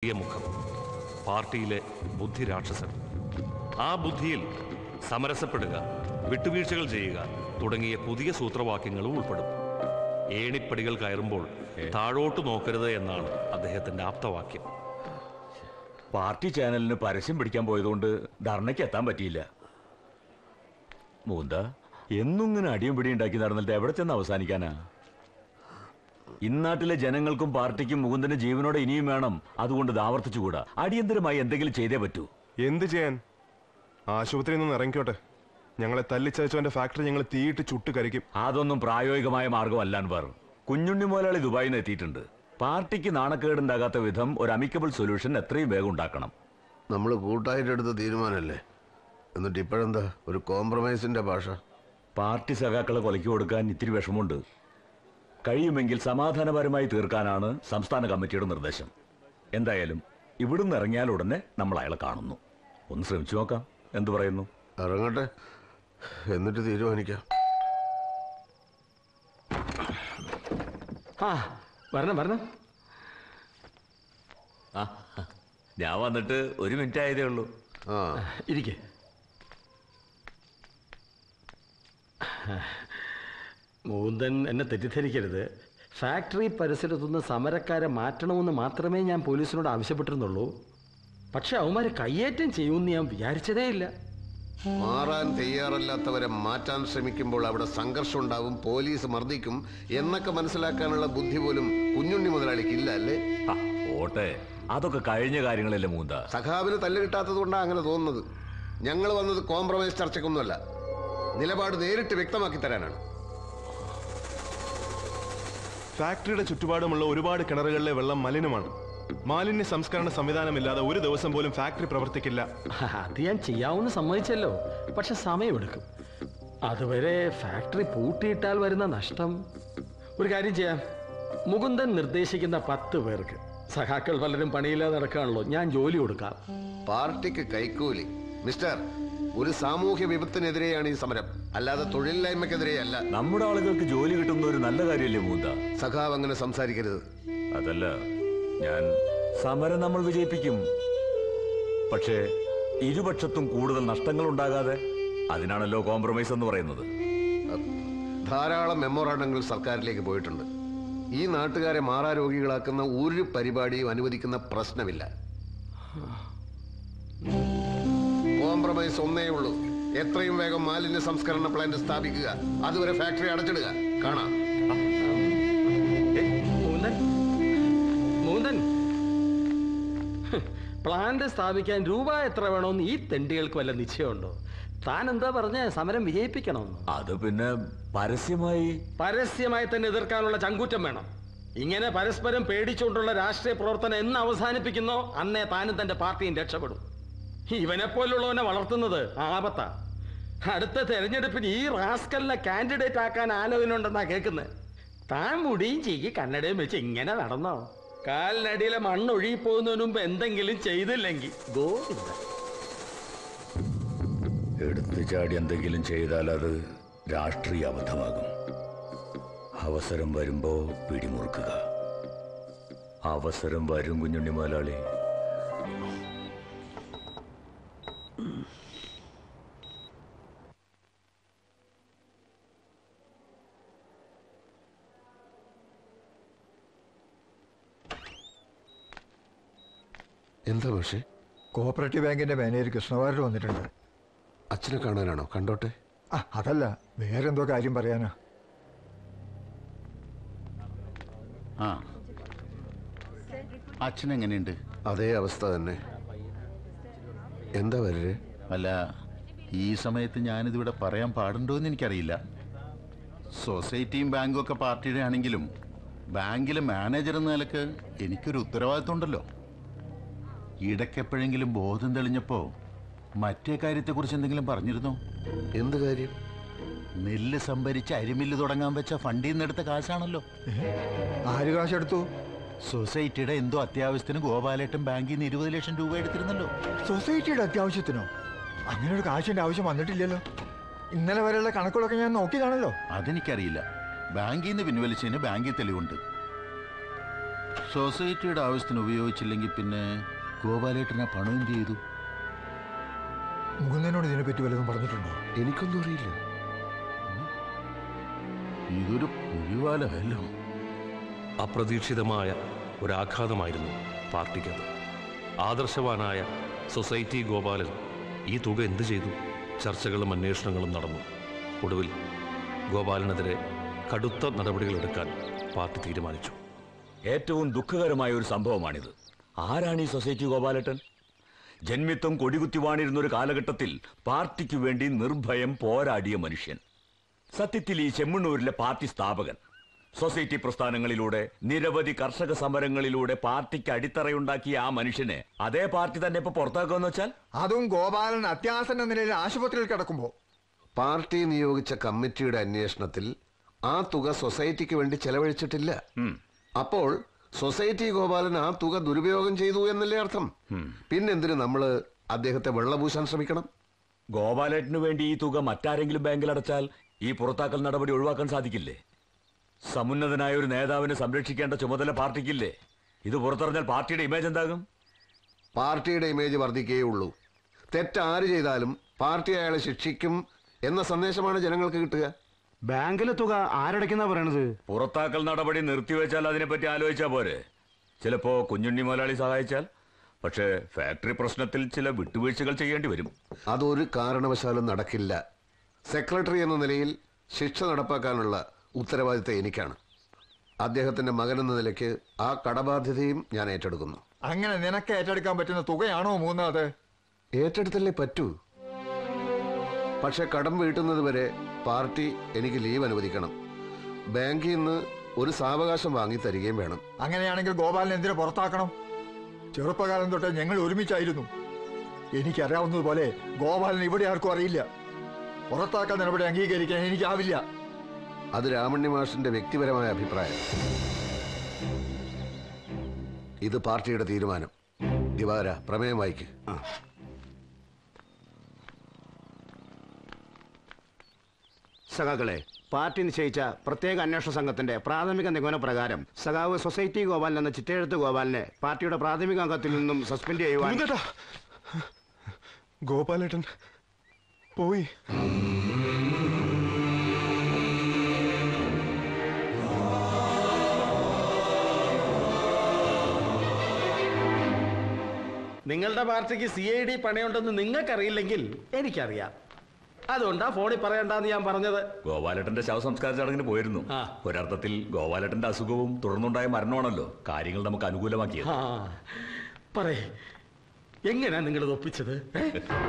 നീട്ടിയ മുഖം പാർട്ടിയിലെ ബുദ്ധിരാക്ഷസൻ ആ ബുദ്ധിയിൽ സമരസപ്പെടുക വിട്ടുവീഴ്ചകൾ ചെയ്യുക തുടങ്ങിയ പുതിയ സൂത്രവാക്യങ്ങളും ഉൾപ്പെടും ഏണിപ്പടികൾ കയറുമ്പോൾ താഴോട്ട് നോക്കരുത് എന്നാണ് അദ്ദേഹത്തിന്റെ ആപ്തവാക്യം പാർട്ടി ചാനലിന് പരസ്യം പിടിക്കാൻ പോയതുകൊണ്ട് ധർണയ്ക്ക് എത്താൻ പറ്റിയില്ല മൂന്ത എന്നും ഇങ്ങനെ അടിയും പിടിയും ഉണ്ടാക്കി നടന്നിട്ട് എവിടെ ചെന്ന് അവസാനിക്കാനാ ഇന്നാട്ടിലെ ജനങ്ങൾക്കും പാർട്ടിക്കും മുകുന്ദന് ജീവനോടെ ഇനിയും വേണം അതുകൊണ്ട് ഇത് ആവർത്തിച്ചുകൂടാ അടിയന്തരമായി എന്തെങ്കിലും ചെയ്തേ പറ്റൂ എന്ത് ചെയ്യാൻ ആശുപത്രിയിൽ നിന്ന് ഇറങ്ങിക്കോട്ടെ ഞങ്ങളെ തല്ലിച്ചതച്ചവന്റെ ഫാക്ടറി ഞങ്ങൾ തീയിട്ട് ചുട്ട് കരിക്കും അതൊന്നും പ്രായോഗികമായ മാർഗമല്ല അൻവർ കുഞ്ഞുണ്ണി മുതലാളി ദുബായിൽ നിന്ന് എത്തിയിട്ടുണ്ട് പാർട്ടിക്ക് നാണക്കേടുണ്ടാകാത്ത വിധം ഒരു അമിക്കബിൾ സൊല്യൂഷൻ എത്രയും വേഗം ഉണ്ടാക്കണം നമ്മൾ കൂട്ടായിട്ടെടുത്ത തീരുമാനമല്ലേ എന്നിട്ട് ഇപ്പോഴെന്താ ഒരു കോംപ്രമൈസിന്റെ ഭാഷ പാർട്ടി സഖാക്കളെ കൊലയ്ക്ക് കൊടുക്കാൻ ഇത്തിരി വിഷമമുണ്ട് കഴിയുമെങ്കിൽ സമാധാനപരമായി തീർക്കാനാണ് സംസ്ഥാന കമ്മിറ്റിയുടെ നിർദ്ദേശം എന്തായാലും ഇവിടുന്ന് ഇറങ്ങിയാൽ ഉടനെ നമ്മൾ അയാളെ കാണുന്നു ഒന്ന് ശ്രമിച്ചു നോക്കാം എന്തു പറയുന്നു ഇറങ്ങട്ടെ എന്നിട്ട് തീരുമാനിക്കാം ആ വരണം വരണം ആ ഞാൻ വന്നിട്ട് ഒരു മിനിറ്റ് ആയതേ ഉള്ളൂ ആ ഇരിക്കെ മൂന്തൻ എന്നെ തെറ്റിദ്ധരിക്കരുത് ഫാക്ടറി പരിസരത്തുനിന്ന് സമരക്കാരെ മാറ്റണമെന്ന് മാത്രമേ ഞാൻ പോലീസിനോട് ആവശ്യപ്പെട്ടിരുന്നുള്ളൂ പക്ഷെ അവന്മാര് കയ്യേറ്റം ചെയ്യുമെന്ന് ഞാൻ വിചാരിച്ചതേ ഇല്ല മാറാൻ തയ്യാറല്ലാത്തവരെ മാറ്റാൻ ശ്രമിക്കുമ്പോൾ അവിടെ സംഘർഷം ഉണ്ടാവും പോലീസ് മർദ്ദിക്കും എന്നൊക്കെ മനസ്സിലാക്കാനുള്ള ബുദ്ധി പോലും കുഞ്ഞുണ്ണി മുതലാളിക്ക് ഇല്ല അല്ലേ ആ, പോട്ടെ അതൊക്കെ കഴിഞ്ഞ കാര്യങ്ങളല്ലേ മൂന്ത സഖാവിന് തല്ല് കിട്ടാത്തത് കൊണ്ടാണ് അങ്ങനെ തോന്നുന്നത് ഞങ്ങൾ വന്നത് കോംപ്രമൈസ് ചർച്ചയ്ക്കൊന്നുമല്ല നിലപാട് നേരിട്ട് വ്യക്തമാക്കി തരാനാണ് ഫാക്ടറിയുടെ ചുറ്റുപാടുമുള്ള ഒരുപാട് കിണറുകളിലെ വെള്ളം മലിനമാണ് മാലിന്യ സംസ്കരണ സംവിധാനമില്ലാതെ ഒരു ദിവസം പോലും ഫാക്ടറി പ്രവർത്തിക്കില്ല അത് ഞാൻ ചെയ്യാവുന്ന സമ്മതിച്ചല്ലോ പക്ഷെ സമയമെടുക്കും അതുവരെ ഫാക്ടറി പൂട്ടിയിട്ടാൽ വരുന്ന നഷ്ടം ഒരു കാര്യം ചെയ്യാം മുകുന്ദൻ നിർദ്ദേശിക്കുന്ന പത്ത് പേർക്ക് സഖാക്കൾ പലരും പണിയില്ലാതെ നടക്കുകയാണല്ലോ ഞാൻ ജോലി കൊടുക്കാം പാർട്ടിക്ക് കൈക്കൂലി മിസ്റ്റർ ഒരു സാമൂഹ്യ വിപത്തിനെതിരെയാണ് ഈ സമരം അല്ലാതെ തൊഴിലില്ലായ്മക്കെതിരെയല്ല നമ്മുടെ ആളുകൾക്ക് ജോലി കിട്ടുന്ന ഒരു നല്ല കാര്യമല്ലേ മൂന്ത സഖാവ് അങ്ങനെ സംസാരിക്കരുത് അതല്ല ഞാൻ സമരം നമ്മൾ വിജയിപ്പിക്കും പക്ഷേ ഇരുപക്ഷത്തും കൂടുതൽ നഷ്ടങ്ങൾ ഉണ്ടാകാതെ അതിനാണല്ലോ കോംപ്രമൈസ് എന്ന് പറയുന്നത് ധാരാളം മെമ്മോറാണ്ടങ്ങൾ സർക്കാരിലേക്ക് പോയിട്ടുണ്ട് ഈ നാട്ടുകാരെ മാറാരോഗികളാക്കുന്ന ഒരു പരിപാടിയും അനുവദിക്കുന്ന പ്രശ്നമില്ല കോംപ്രമൈസ് ഒന്നേ ഉള്ളൂ എത്രയും വേഗം മാലിന്യ സംസ്കരണ പ്ലാന്റ് സ്ഥാപിക്കുക അതുവരെ ഫാക്ടറി അടച്ചിടുക കാണാം മൂന്തൻ മൂന്തൻ ഹ്, പ്ലാന്റ് സ്ഥാപിക്കാൻ രൂപ എത്ര വേണമെന്ന് ഈ തെണ്ടികൾക്ക് വല്ല നിശ്ചയമുണ്ടോ താൻ എന്താ പറഞ്ഞ സമരം വിജയിപ്പിക്കണമെന്ന് അത് പിന്നെ പരസ്യമായി പരസ്യമായി തന്നെ എതിർക്കാനുള്ള ചങ്കൂറ്റം വേണം ഇങ്ങനെ പരസ്പരം പേടിച്ചുകൊണ്ടുള്ള രാഷ്ട്രീയ പ്രവർത്തനം എന്ന് അവസാനിപ്പിക്കുന്നോ അന്നേ താനും തന്റെ പാർട്ടിയും രക്ഷപ്പെടും ഇവനെ പോലുള്ളവനെ വളർത്തുന്നത് ആപത്താ അടുത്ത തെരഞ്ഞെടുപ്പിന് ഈ റാസ്കലിനെ കാൻഡിഡേറ്റ് ആക്കാൻ ആലോചനയുണ്ടെന്നാ കേൾക്കുന്നത് താൻ മുടിയും ചീക്കി കന്നഡയും വെച്ച് ഇങ്ങനെ നടന്നോ കാലിനടിയിലെ മണ്ണൊഴുകി പോകുന്നതിന് മുമ്പ് എന്തെങ്കിലും ചെയ്തില്ലെങ്കിൽ ഗോവിന്ദ എടുത്തു ചാടി എന്തെങ്കിലും ചെയ്താൽ അത് രാഷ്ട്രീയ അബദ്ധമാകും അവസരം വരുമ്പോ പിടിമുറുക്കുക അവസരം വരും കുഞ്ഞുണ്ണി മുതലാളി എന്താ പക്ഷേ കോപ്പറേറ്റീവ് ബാങ്കിന്റെ മാനേജർ കൃഷ്ണവാരർ വന്നിട്ടുണ്ട് അച്ഛനെ കാണാനാണോ കണ്ടോട്ടെ ആ അതല്ല വേറെന്തോ കാര്യം പറയാനാ ആ അച്ഛൻ എങ്ങനെയുണ്ട് അതേ അവസ്ഥ തന്നെ എന്താ വരേ അല്ല ഈ സമയത്ത് ഞാനിതിവിടെ പറയാൻ പാടുണ്ടോ എന്ന് എനിക്കറിയില്ല സൊസൈറ്റിയും ബാങ്കും ഒക്കെ പാർട്ടിയുടെ ആണെങ്കിലും ബാങ്കിലെ മാനേജർ എന്ന നിലക്ക് എനിക്കൊരു ഉത്തരവാദിത്വം ഉണ്ടല്ലോ ഇടയ്ക്കെപ്പോഴെങ്കിലും ബോധം തെളിഞ്ഞപ്പോൾ മറ്റേ കാര്യത്തെക്കുറിച്ച് എന്തെങ്കിലും പറഞ്ഞിരുന്നോ എന്ത് കാര്യം നെല്ല് സംഭരിച്ച് അരിമില്ല് തുടങ്ങാൻ വെച്ച ഫണ്ടിൽ നിന്ന് എടുത്ത കാശാണല്ലോ ആര് കാശെടുത്തു സൊസൈറ്റിയുടെ എന്തോ അത്യാവശ്യത്തിന് ഗോപാലേട്ടൻ ബാങ്കിൽ നിന്ന് ഇരുപത് ലക്ഷം രൂപ എടുത്തിരുന്നല്ലോ സൊസൈറ്റിയുടെ അത്യാവശ്യത്തിനോ അങ്ങനെ ഒരു കാശിന്റെ ആവശ്യം വന്നിട്ടില്ലല്ലോ ഇന്നലെ വരെയുള്ള കണക്കുകളൊക്കെ ഞാൻ നോക്കിയതാണല്ലോ അതെനിക്കറിയില്ല ബാങ്കിൽ നിന്ന് പിൻവലിച്ചതിന് ബാങ്കിൽ തെളിവുണ്ട് സൊസൈറ്റിയുടെ ആവശ്യത്തിന് ഉപയോഗിച്ചില്ലെങ്കിൽ പിന്നെ ഗോപാലേട്ടനെ പണം എന്ത് ചെയ്തു മുകുന്ദനോട് ഇതിനെപ്പറ്റി വല്ലതും പറഞ്ഞിട്ടുണ്ടോ എനിക്കൊന്നും അറിയില്ല ഇതൊരു പുലിവാലല്ലോ അപ്രതീക്ഷിതമായ ഒരാഘാതമായിരുന്നു പാർട്ടിക്കത് ആദർശവാനായ സൊസൈറ്റി ഗോപാലൻ ഈ തുക എന്തു ചെയ്തു ചർച്ചകളും അന്വേഷണങ്ങളും നടന്നു ഒടുവിൽ ഗോപാലനെതിരെ കടുത്ത നടപടികളെടുക്കാൻ പാർട്ടി തീരുമാനിച്ചു ഏറ്റവും ദുഃഖകരമായ ഒരു സംഭവമാണിത് ആരാണ് ഈ സൊസൈറ്റി ഗോപാലട്ടൻ ജന്മിത്വം കൊടികുത്തി വാണിരുന്ന ഒരു കാലഘട്ടത്തിൽ പാർട്ടിക്ക് വേണ്ടി നിർഭയം പോരാടിയ മനുഷ്യൻ സത്യത്തിൽ ഈ ചെമ്മണ്ണൂരിലെ പാർട്ടി സ്ഥാപകൻ സൊസൈറ്റി പ്രസ്ഥാനങ്ങളിലൂടെ നിരവധി കർഷക സമരങ്ങളിലൂടെ പാർട്ടിക്ക് അടിത്തറയുണ്ടാക്കിയ ആ മനുഷ്യനെ അതേ പാർട്ടി തന്നെ ഇപ്പൊ പുറത്താക്കുമെന്ന് വെച്ചാൽ അതും ഗോപാലൻ അത്യാസന്ന നിലയിൽ ആശുപത്രിയിൽ കിടക്കുമ്പോ പാർട്ടി നിയോഗിച്ച കമ്മിറ്റിയുടെ അന്വേഷണത്തിൽ ആ തുക സൊസൈറ്റിക്ക് വേണ്ടി ചെലവഴിച്ചിട്ടില്ല അപ്പോൾ സൊസൈറ്റി ഗോപാലൻ ആ തുക ദുരുപയോഗം ചെയ്തു എന്നല്ലേ അർത്ഥം പിന്നെന്തിന് നമ്മള് അദ്ദേഹത്തെ വെള്ളപൂശാൻ ശ്രമിക്കണം ഗോപാലേട്ടന് വേണ്ടി ഈ തുക മറ്റാരെങ്കിലും ബാങ്കിൽ അടച്ചാൽ ഈ പുറത്താക്കൽ നടപടി ഒഴിവാക്കാൻ സാധിക്കില്ലേ സമുന്നതനായ ഒരു നേതാവിനെ സംരക്ഷിക്കേണ്ട ചുമതല പാർട്ടിക്കില്ലേ ഇത് പുറത്തറിഞ്ഞാൽ പാർട്ടിയുടെ ഇമേജ് എന്താകും പാർട്ടിയുടെ ഇമേജ് വർദ്ധിക്കുകയേ ഉള്ളൂ തെറ്റ് ആര് ചെയ്താലും പാർട്ടി അയാളെ ശിക്ഷിക്കും എന്ന സന്ദേശമാണ് ജനങ്ങൾക്ക് കിട്ടുക ബാങ്കിലെ തുക ആരടയ്ക്കുന്ന പറയണത് പുറത്താക്കൽ നടപടി നിർത്തിവെച്ചാൽ അതിനെപ്പറ്റി ആലോചിച്ചാ പോരെ ചിലപ്പോ കുഞ്ഞുണ്ണി മുതലാളി സഹായിച്ചാൽ പക്ഷേ ഫാക്ടറി പ്രശ്നത്തിൽ ചില വിട്ടുവീഴ്ചകൾ ചെയ്യേണ്ടി വരും അതൊരു കാരണവശാലും നടക്കില്ല സെക്രട്ടറി എന്ന നിലയിൽ ശിക്ഷ നടപ്പാക്കാനുള്ള ഉത്തരവാദിത്തം എനിക്കാണ് അദ്ദേഹത്തിന്റെ മകൻ എന്ന നിലയ്ക്ക് ആ കടബാധ്യതയും ഞാൻ ഏറ്റെടുക്കുന്നു അങ്ങനെ നിനക്ക് ഏറ്റെടുക്കാൻ പറ്റുന്ന തുകയാണോ മൂന്നത് ഏറ്റെടുത്തല്ലേ പറ്റൂ പക്ഷെ കടം വീട്ടുന്നത് വരെ പാർട്ടി എനിക്ക് ലീവ് അനുവദിക്കണം ബാങ്കിൽ നിന്ന് ഒരു സാവകാശം വാങ്ങി തരികയും വേണം അങ്ങനെയാണെങ്കിൽ ഗോപാലൻ എന്തിനു പുറത്താക്കണം ചെറുപ്പകാലം തൊട്ട് ഞങ്ങൾ ഒരുമിച്ചായിരുന്നു എനിക്കറിയാവുന്നതുപോലെ ഗോപാലൻ ഇവിടെ ആർക്കും അറിയില്ല പുറത്താക്കാൻ നടപടി അംഗീകരിക്കാൻ എനിക്കാവില്ല അത് രാമണ്യ മാഷിന്റെ വ്യക്തിപരമായ അഭിപ്രായം ഇത് പാർട്ടിയുടെ തീരുമാനം ദിവാര പ്രമേയം വായിക്ക് സഖാക്കളെ പാർട്ടി നിശ്ചയിച്ച പ്രത്യേക അന്വേഷണ സംഘത്തിന്റെ പ്രാഥമിക നിഗമന പ്രകാരം സഖാവ് സൊസൈറ്റി ഗോപാലൻ എന്ന ചിറ്റെഴുത്ത് ഗോപാലിനെ പാർട്ടിയുടെ പ്രാഥമിക അംഗത്തിൽ നിന്നും സസ്പെൻഡ് ചെയ്യുവാൻ മുകുന്ദേട്ടാ. ഗോപാലേട്ടൻ പോയി നിങ്ങളുടെ പാർട്ടിക്ക് സി ഐ ഡി പണയുണ്ടെന്ന് നിങ്ങൾക്കറിയില്ലെങ്കിൽ എനിക്കറിയാം അതുകൊണ്ടാ ഫോണിൽ പറയണ്ടെന്ന് ഞാൻ പറഞ്ഞത് ഗോപാലേട്ടന്റെ ശവസംസ്കാര ചടങ്ങിന് പോയിരുന്നു ആ. ഒരർത്ഥത്തിൽ ഗോപാലേട്ടന്റെ അസുഖവും തുടർന്നുണ്ടായ മരണമാണല്ലോ കാര്യങ്ങൾ നമുക്ക് അനുകൂലമാക്കിയത് ആ പറയേ എങ്ങനെയാ നിങ്ങൾ ഇത് ഒപ്പിച്ചത് ഏ?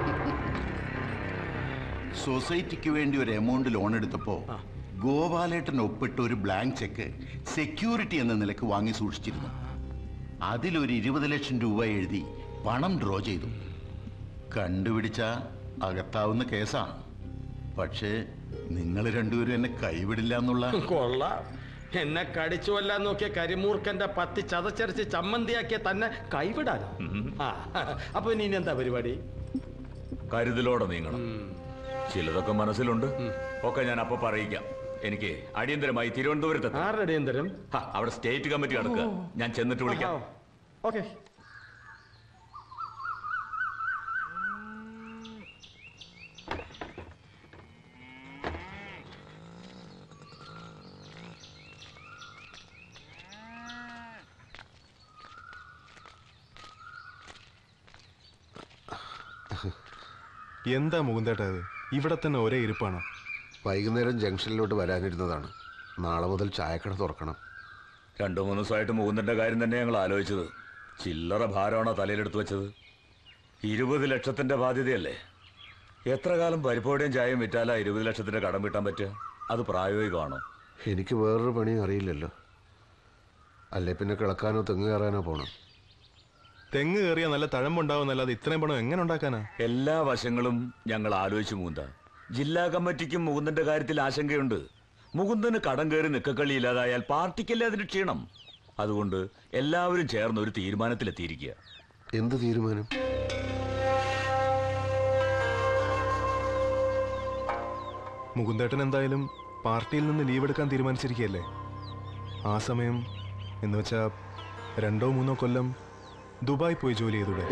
സൊസൈറ്റിക്ക് വേണ്ടി ഒരു എമൗണ്ട് ലോൺ എടുത്തപ്പോ ഗോപാലേട്ടൻ ഒപ്പിട്ട ഒരു ബ്ലാങ്ക് ചെക്ക് സെക്യൂരിറ്റി എന്ന നിലക്ക് വാങ്ങി സൂക്ഷിച്ചിരുന്നു അതിലൊരു ഇരുപത് ലക്ഷം രൂപ എഴുതി പണം ഡ്രോ ചെയ്തു കണ്ടുപിടിച്ച അകത്താവുന്ന കേസാണ് പക്ഷേ നിങ്ങൾ രണ്ടുപേരും എന്നെ കൈവിടില്ല എന്നുള്ള കൊള്ളാം എന്നെ കടിച്ചു കൊല്ലാൻ നോക്കിയ കരിമൂർഖന്റെ പത്തി ചതച്ചരച്ച് ചമ്മന്തിയാക്കിയ തന്നെ കൈവിടാനോ ആ അപ്പൊ ഇനി ഇനി എന്താ പരിപാടി കരുതലോടെ നീങ്ങണം ചിലതൊക്കെ മനസ്സിലുണ്ട് ഒക്കെ ഞാൻ അപ്പൊ പറയിക്കാം എനിക്ക് അടിയന്തരമായി തിരുവനന്തപുരത്ത് ആരുടെ അടിയന്തരം അവിടെ സ്റ്റേറ്റ് കമ്മിറ്റി നടക്കുക ഞാൻ ചെന്നിട്ട് വിളിക്കാം ഓക്കെ എന്താ മുകുന്ദേട്ടാ ഇത് ഇവിടെ തന്നെ ഒരേ ഇരിപ്പാണ് വൈകുന്നേരം ജംഗ്ഷനിലോട്ട് വരാനിരുന്നതാണ് നാളെ മുതൽ ചായക്കട തുറക്കണം രണ്ടു മൂന്ന് ദിവസമായിട്ട് മുകുന്ദന്റെ കാര്യം തന്നെ ഞങ്ങൾ ആലോചിച്ചത് ചില്ലറ ഭാരമാണോ തലയിലെടുത്ത് വെച്ചത് ഇരുപത് ലക്ഷത്തിന്റെ ബാധ്യതയല്ലേ എത്ര കാലം പരിപ്പോടെയും ചായയും വിറ്റാലാ ഇരുപത് ലക്ഷത്തിന്റെ കടം വീട്ടാൻ പറ്റുക അത് പ്രായോഗികമാണോ എനിക്ക് വേറൊരു പണിയും അറിയില്ലല്ലോ അല്ലേ പിന്നെ കിളക്കാനോ തെങ്ങ് കയറാനോ പോണം തെങ്ങ് കയറിയ നല്ല തഴമ്പുണ്ടാവുന്നല്ലാതെ ഇത്രയും പണം എങ്ങനെ ഉണ്ടാക്കാനാ എല്ലാ വശങ്ങളും ഞങ്ങൾ ആലോചിച്ച് മുകുന്ദ ജില്ലാ കമ്മിറ്റിക്കും മുകുന്ദന്റെ കാര്യത്തിൽ ആശങ്കയുണ്ട് മുകുന്ദന് കടം കയറി നിക്കക്കളി ഇല്ലാതായാൽ പാർട്ടിക്കല്ലേ അതിന് ക്ഷീണം അതുകൊണ്ട് എല്ലാവരും ചേർന്ന് ഒരു തീരുമാനത്തിലെത്തിയിരിക്കുക എന്ത് തീരുമാനം മുകുന്ദേട്ടൻ എന്തായാലും പാർട്ടിയിൽ നിന്ന് ലീവ് എടുക്കാൻ തീരുമാനിച്ചിരിക്കുകയല്ലേ ആ സമയം എന്ന് വെച്ചാ രണ്ടോ മൂന്നോ കൊല്ലം ദുബായ് പോയി ജോലി ചെയ്തൂടെ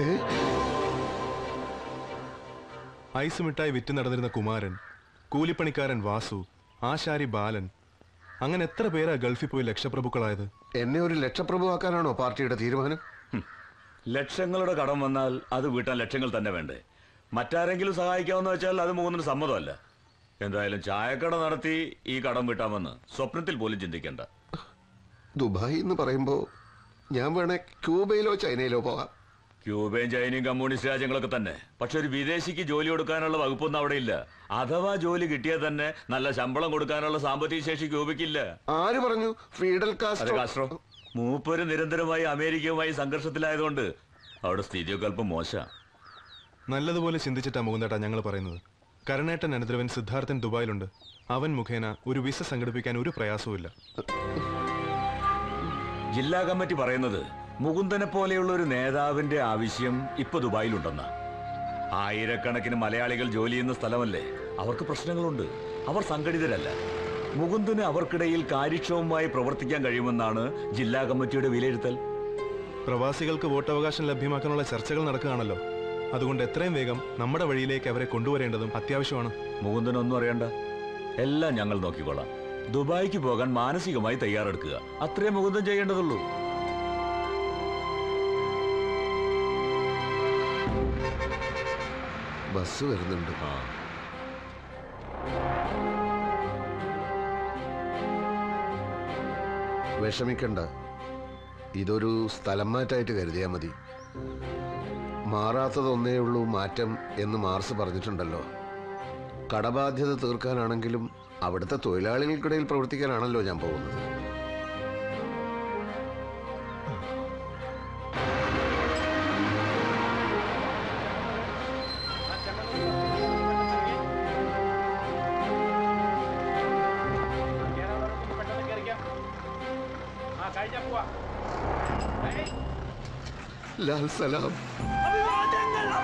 ഐസ് മിഠായി വിറ്റ് നടന്നിരുന്ന കുമാരൻ കൂലിപ്പണിക്കാരൻ വാസു ആശാരി ബാലൻ അങ്ങനെ എത്ര പേരാ ഗൾഫിൽ പോയി ലക്ഷപ്രഭുക്കളായത് എന്നെ ഒരു ലക്ഷപ്രഭുവാക്കാനാണോ പാർട്ടിയുടെ തീരുമാനം ലക്ഷങ്ങളുടെ കടം വന്നാൽ അത് വീട്ടാൻ ലക്ഷങ്ങൾ തന്നെ വേണ്ടേ മറ്റാരെങ്കിലും സഹായിക്കാമെന്ന് വെച്ചാൽ അത് മൂന്നിന് സമ്മതമല്ല എന്തായാലും ചായക്കട നടത്തി ഈ കടം വീട്ടാമെന്ന് സ്വപ്നത്തിൽ പോലും ചിന്തിക്കേണ്ട ദുബായ് എന്ന് പറയുമ്പോ ഞാൻ വേണേ ക്യൂബയിലോ ചൈനയിലോ പോകാം ക്യൂബയും ചൈനയും കമ്മ്യൂണിസ്റ്റ് രാജ്യങ്ങളൊക്കെ തന്നെ പക്ഷെ ഒരു വിദേശിക്ക് ജോലി കൊടുക്കാനുള്ള വകുപ്പൊന്നും അവിടെ ഇല്ല അഥവാ ജോലി കിട്ടിയാൽ തന്നെ നല്ല ശമ്പളം കൊടുക്കാനുള്ള സാമ്പത്തിക ശേഷി ക്യൂബയ്ക്കില്ല ആര് പറഞ്ഞു ഫീഡൽ അത് കാസ്ട്രോ കാസ്ട്രോ മൂപ്പര് നിരന്തരമായി അമേരിക്കയുമായി സംഘർഷത്തിലായതുകൊണ്ട് അവിടെ സ്ഥിതിയൊക്കെ അല്പം മോശം നല്ലതുപോലെ ചിന്തിച്ചിട്ടാ മുകുന്ദേട്ടാ ഞങ്ങൾ പറയുന്നത് കരുണേട്ടൻ അനുദ്രവൻ സിദ്ധാർത്ഥൻ ദുബായിലുണ്ട് അവൻ മുഖേന ഒരു വിസ സംഘടിപ്പിക്കാൻ ഒരു പ്രയാസവുമില്ല ജില്ലാ കമ്മിറ്റി പറയുന്നത് മുകുന്ദനെ പോലെയുള്ള ഒരു നേതാവിന്റെ ആവശ്യം ഇപ്പൊ ദുബായിലുണ്ടെന്ന ആയിരക്കണക്കിന് മലയാളികൾ ജോലി ചെയ്യുന്ന സ്ഥലമല്ലേ അവർക്ക് പ്രശ്നങ്ങളുണ്ട് അവർ സംഘടിതരല്ല മുകുന്ദന് അവർക്കിടയിൽ കാര്യക്ഷമമായി പ്രവർത്തിക്കാൻ കഴിയുമെന്നാണ് ജില്ലാ കമ്മിറ്റിയുടെ വിലയിരുത്തൽ പ്രവാസികൾക്ക് വോട്ടവകാശം ലഭ്യമാക്കാനുള്ള ചർച്ചകൾ നടക്കുകയാണല്ലോ അതുകൊണ്ട് എത്രയും വേഗം നമ്മുടെ വഴിയിലേക്ക് അവരെ കൊണ്ടുവരേണ്ടതും അത്യാവശ്യമാണ് മുകുന്ദനൊന്നും അറിയണ്ട എല്ലാം ഞങ്ങൾ നോക്കിക്കോളാം ദുബായിക്ക് പോകാൻ മാനസികമായി തയ്യാറെടുക്കുക അത്രേ മുകുന്ദൻ ചെയ്യേണ്ടതുള്ളൂ ബസ് വരുന്നുണ്ട് ആ വിഷമിക്കണ്ട ഇതൊരു സ്ഥലം മാറ്റായിട്ട് കരുതിയാൽ മതി മാറാത്തതൊന്നേ ഉള്ളൂ മാറ്റം എന്ന് മാർസ് പറഞ്ഞിട്ടുണ്ടല്ലോ കടബാധ്യത തീർക്കാനാണെങ്കിലും അവിടുത്തെ തൊഴിലാളികൾക്കിടയിൽ പ്രവർത്തിക്കാനാണല്ലോ ഞാൻ പോകുന്നത് ലാൽ സലാം